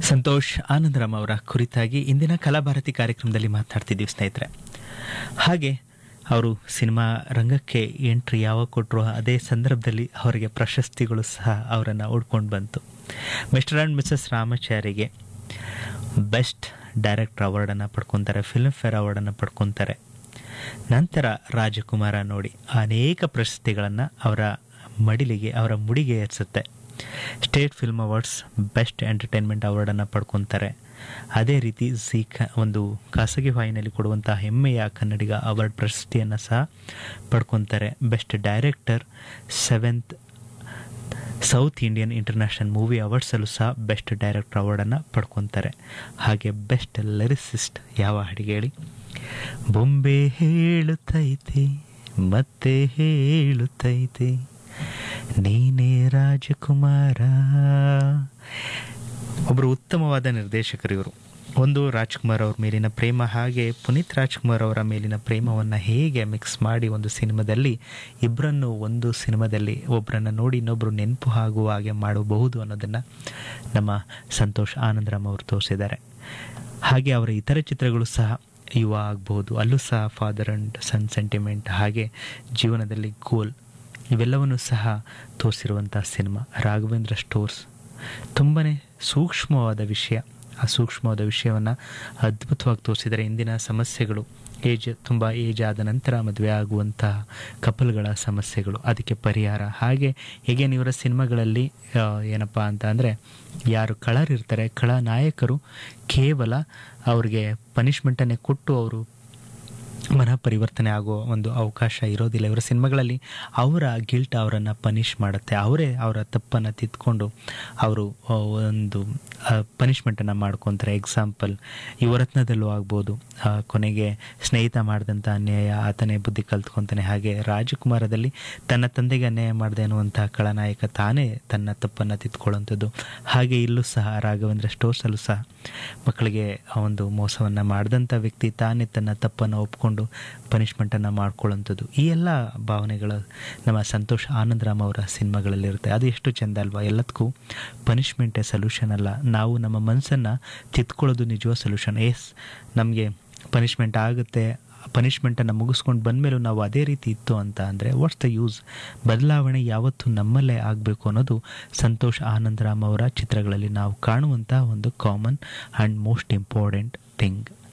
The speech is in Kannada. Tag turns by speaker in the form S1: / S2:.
S1: ಸಂತೋಷ್ ಆನಂದರಾಮ್ ಅವರ ಕುರಿತಾಗಿ ಇಂದಿನ ಕಲಾಭಾರತಿ ಕಾರ್ಯಕ್ರಮದಲ್ಲಿ ಮಾತಾಡ್ತಿದ್ದೀವಿ ಸ್ನೇಹಿತರೆ ಹಾಗೆ ಅವರು ಸಿನಿಮಾ ರಂಗಕ್ಕೆ ಎಂಟ್ರಿ ಯಾವಾಗ ಕೊಟ್ಟರು ಅದೇ ಸಂದರ್ಭದಲ್ಲಿ ಅವರಿಗೆ ಪ್ರಶಸ್ತಿಗಳು ಸಹ ಅವರನ್ನು ಉಡ್ಕೊಂಡು ಬಂತು ಮಿಸ್ಟರ್ ಆ್ಯಂಡ್ ಮಿಸಸ್ ರಾಮಾಚಾರಿಗೆ ಬೆಸ್ಟ್ ಡೈರೆಕ್ಟರ್ ಅವಾರ್ಡನ್ನು ಪಡ್ಕೊತಾರೆ ಫಿಲ್ಮ್ ಫೇರ್ ಅವಾರ್ಡನ್ನು ಪಡ್ಕೊತಾರೆ ನಂತರ ರಾಜಕುಮಾರ ನೋಡಿ ಅನೇಕ ಪ್ರಶಸ್ತಿಗಳನ್ನು ಅವರ ಮಡಿಲಿಗೆ ಅವರ ಮುಡಿಗೆ ಏರಿಸುತ್ತೆ state film awards best entertainment ಅವಾರ್ಡನ್ನು ಪಡ್ಕೊತಾರೆ ಅದೇ ರೀತಿ ಝೀ ಕ ಒಂದು ಖಾಸಗಿ ವಾಹಿನಿಯಲ್ಲಿ ಕೊಡುವಂಥ ಹೆಮ್ಮೆಯ ಕನ್ನಡಿಗ ಅವಾರ್ಡ್ ಪ್ರಶಸ್ತಿಯನ್ನು ಸಹ ಪಡ್ಕೊತಾರೆ best director seventh South Indian international movie ಅವಾರ್ಡ್ಸಲ್ಲೂ ಸಹ ಬೆಸ್ಟ್ ಡೈರೆಕ್ಟರ್ ಅವಾರ್ಡನ್ನು ಪಡ್ಕೊತಾರೆ ಹಾಗೆ ಬೆಸ್ಟ್ ಲಿರಿಸಿಸ್ಟ್ ಯಾವ ಹಾಡಿಗೆ ಹೇಳಿ ಬೊಂಬೆ ಹೇಳುತ್ತೈತೆ ಮತ್ತೆ ಹೇಳುತ್ತೈತೆ ನೀನೇ ರಾಜಕುಮಾರ ಒಬ್ಬರು ಉತ್ತಮವಾದ ನಿರ್ದೇಶಕರು ಇವರು ಒಂದು ರಾಜ್ಕುಮಾರ್ ಅವ್ರ ಮೇಲಿನ ಪ್ರೇಮ ಹಾಗೆ ಪುನೀತ್ ರಾಜ್ಕುಮಾರ್ ಅವರ ಮೇಲಿನ ಪ್ರೇಮವನ್ನು ಹೇಗೆ ಮಿಕ್ಸ್ ಮಾಡಿ ಒಂದು ಸಿನಿಮಾದಲ್ಲಿ ಇಬ್ಬರನ್ನು ಒಂದು ಸಿನಿಮಾದಲ್ಲಿ ಒಬ್ಬರನ್ನು ನೋಡಿ ಇನ್ನೊಬ್ಬರು ನೆನಪು ಆಗುವ ಹಾಗೆ ಮಾಡಬಹುದು ಅನ್ನೋದನ್ನು ನಮ್ಮ ಸಂತೋಷ್ ಆನಂದರಾಮ್ ಅವರು ತೋರಿಸಿದ್ದಾರೆ ಹಾಗೆ ಅವರ ಇತರ ಚಿತ್ರಗಳು ಸಹ ಯುವ ಆಗಬಹುದು ಅಲ್ಲೂ ಸಹ ಫಾದರ್ ಆ್ಯಂಡ್ ಸನ್ ಸೆಂಟಿಮೆಂಟ್ ಹಾಗೆ ಜೀವನದಲ್ಲಿ ಗೋಲ್ ಇವೆಲ್ಲವನ್ನು ಸಹ ತೋರಿಸಿರುವಂಥ ಸಿನಿಮಾ ರಾಘವೇಂದ್ರ ಸ್ಟೋರ್ಸ್ ತುಂಬಾ ಸೂಕ್ಷ್ಮವಾದ ವಿಷಯ ಆ ಸೂಕ್ಷ್ಮವಾದ ವಿಷಯವನ್ನು ಅದ್ಭುತವಾಗಿ ತೋರಿಸಿದರೆ ಇಂದಿನ ಸಮಸ್ಯೆಗಳು ಏಜ್ ತುಂಬ ಏಜ್ ಆದ ನಂತರ ಮದುವೆ ಆಗುವಂತಹ ಕಪಲ್ಗಳ ಸಮಸ್ಯೆಗಳು ಅದಕ್ಕೆ ಪರಿಹಾರ ಹಾಗೆ ಹೇಗೆ ಇವರ ಸಿನಿಮಾಗಳಲ್ಲಿ ಏನಪ್ಪ ಅಂತ ಅಂದರೆ ಯಾರು ಕಳರಿರ್ತಾರೆ ಕಳ ನಾಯಕರು ಕೇವಲ ಅವ್ರಿಗೆ ಪನಿಷ್ಮೆಂಟನ್ನೇ ಕೊಟ್ಟು ಅವರು ಮನ ಪರಿವರ್ತನೆ ಆಗೋ ಒಂದು ಅವಕಾಶ ಇರೋದಿಲ್ಲ ಇವರ ಸಿನಿಮಾಗಳಲ್ಲಿ ಅವರ ಗಿಲ್ಟ್ ಅವರನ್ನು ಪನಿಷ್ ಮಾಡುತ್ತೆ ಅವರೇ ಅವರ ತಪ್ಪನ್ನು ತಿದ್ಕೊಂಡು ಅವರು ಒಂದು ಪನಿಷ್ಮೆಂಟನ್ನು ಮಾಡ್ಕೊತಾರೆ ಎಕ್ಸಾಂಪಲ್ ಯುವರತ್ನದಲ್ಲೂ ಆಗ್ಬೋದು ಕೊನೆಗೆ ಸ್ನೇಹಿತ ಮಾಡಿದಂಥ ಅನ್ಯಾಯ ಆತನೇ ಬುದ್ಧಿ ಕಲ್ತ್ಕೊತಾನೆ ಹಾಗೆ ರಾಜಕುಮಾರದಲ್ಲಿ ತನ್ನ ತಂದೆಗೆ ಅನ್ಯಾಯ ಮಾಡಿದೆ ಅನ್ನುವಂಥ ಖಳನಾಯಕ ತಾನೇ ತನ್ನ ತಪ್ಪನ್ನು ತಿದ್ಕೊಳ್ಳುವಂಥದ್ದು ಹಾಗೆ ಇಲ್ಲೂ ಸಹ ರಾಘವೇಂದ್ರ ಸ್ಟೋರ್ಸಲ್ಲೂ ಸಹ ಮಕ್ಕಳಿಗೆ ಒಂದು ಮೋಸವನ್ನು ಮಾಡಿದಂಥ ವ್ಯಕ್ತಿ ತಾನೇ ತನ್ನ ತಪ್ಪನ್ನು ಒಪ್ಕೊಂಡು ಪನಿಷ್ಮೆಂಟನ್ನು ಮಾಡ್ಕೊಳ್ಳೋಂಥದ್ದು ಈ ಎಲ್ಲ ಭಾವನೆಗಳು ನಮ್ಮ ಸಂತೋಷ್ ಆನಂದರಾಮ್ ಅವರ ಸಿನಿಮಾಗಳಲ್ಲಿರುತ್ತೆ ಅದು ಎಷ್ಟು ಚೆಂದ ಅಲ್ವಾ ಎಲ್ಲದಕ್ಕೂ ಪನಿಷ್ಮೆಂಟೇ ಸೊಲ್ಯೂಷನ್ ಅಲ್ಲ ನಾವು ನಮ್ಮ ಮನಸ್ಸನ್ನು ತಿದ್ಕೊಳ್ಳೋದು ನಿಜವಾದ ಸೊಲ್ಯೂಷನ್ ಎಸ್ ನಮಗೆ ಪನಿಷ್ಮೆಂಟ್ ಆಗುತ್ತೆ ಪನಿಷ್ಮೆಂಟನ್ನು ಮುಗಿಸ್ಕೊಂಡು ಬಂದಮೇಲೂ ನಾವು ಅದೇ ರೀತಿ ಇತ್ತು ಅಂತ ಅಂದರೆ ವಾಟ್ಸ್ ದ ಯೂಸ್ ಬದಲಾವಣೆ ಯಾವತ್ತೂ ನಮ್ಮಲ್ಲೇ ಆಗಬೇಕು ಅನ್ನೋದು ಸಂತೋಷ್ ಆನಂದರಾಮ್ ಅವರ ಚಿತ್ರಗಳಲ್ಲಿ ನಾವು ಕಾಣುವಂಥ ಒಂದು common and most important thing